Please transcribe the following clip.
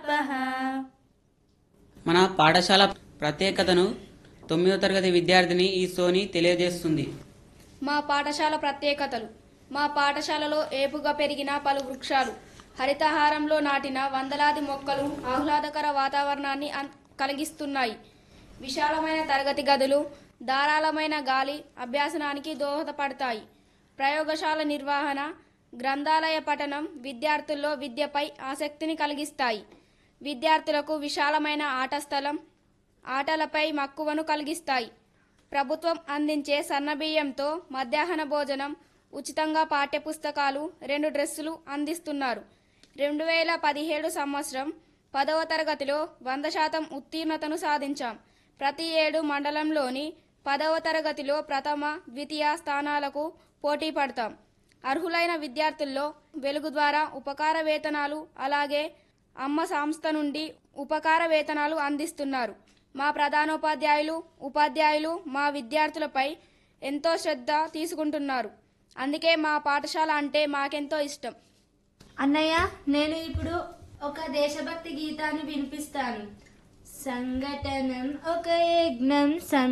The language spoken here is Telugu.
అప్పహ మన పాఠశాల ప్రత్యేకతను తొమ్మిదో తరగతి విద్యార్థిని ఈ సోని తెలియజేస్తుంది మా పాఠశాల ప్రత్యేకతలు మా పాఠశాలలో ఏపుగా పెరిగిన పలు వృక్షాలు హరితహారంలో నాటిన వందలాది మొక్కలు ఆహ్లాదకర వాతావరణాన్ని అన్- కలిగిస్తున్నాయి విశాలమైన తరగతి గదులు ధారాళమైన గాలి అభ్యాసనానికి దోహదపడతాయి ప్రయోగశాల నిర్వహణ గ్రంథాలయ పఠనం విద్యార్థుల్లో విద్యపై ఆసక్తిని కలిగిస్తాయి విద్యార్థులకు విశాలమైన ఆట స్థలం ఆటలపై మక్కువను కలిగిస్తాయి ప్రభుత్వం అందించే సన్నబియ్యంతో మధ్యాహ్న భోజనం ఉచితంగా పాఠ్యపుస్తకాలు రెండు డ్రెస్సులు అందిస్తున్నారు రెండు వేల పదిహేడు సంవత్సరం పదవ తరగతిలో వంద శాతం ఉత్తీర్ణతను సాధించాం ప్రతి ఏడు మండలంలోని పదవ తరగతిలో ప్రథమ ద్వితీయ స్థానాలకు పోటీ పడతాం అర్హులైన విద్యార్థుల్లో వెలుగు ద్వారా ఉపకార వేతనాలు అలాగే అమ్మ సంస్థ నుండి ఉపకార వేతనాలు అందిస్తున్నారు మా ప్రధానోపాధ్యాయులు ఉపాధ్యాయులు మా విద్యార్థులపై ఎంతో శ్రద్ధ తీసుకుంటున్నారు అందుకే మా పాఠశాల అంటే మాకెంతో ఇష్టం అన్నయ్య నేను ఇప్పుడు ఒక దేశభక్తి గీతాన్ని వినిపిస్తాను సంఘటనం ఒక యజ్ఞం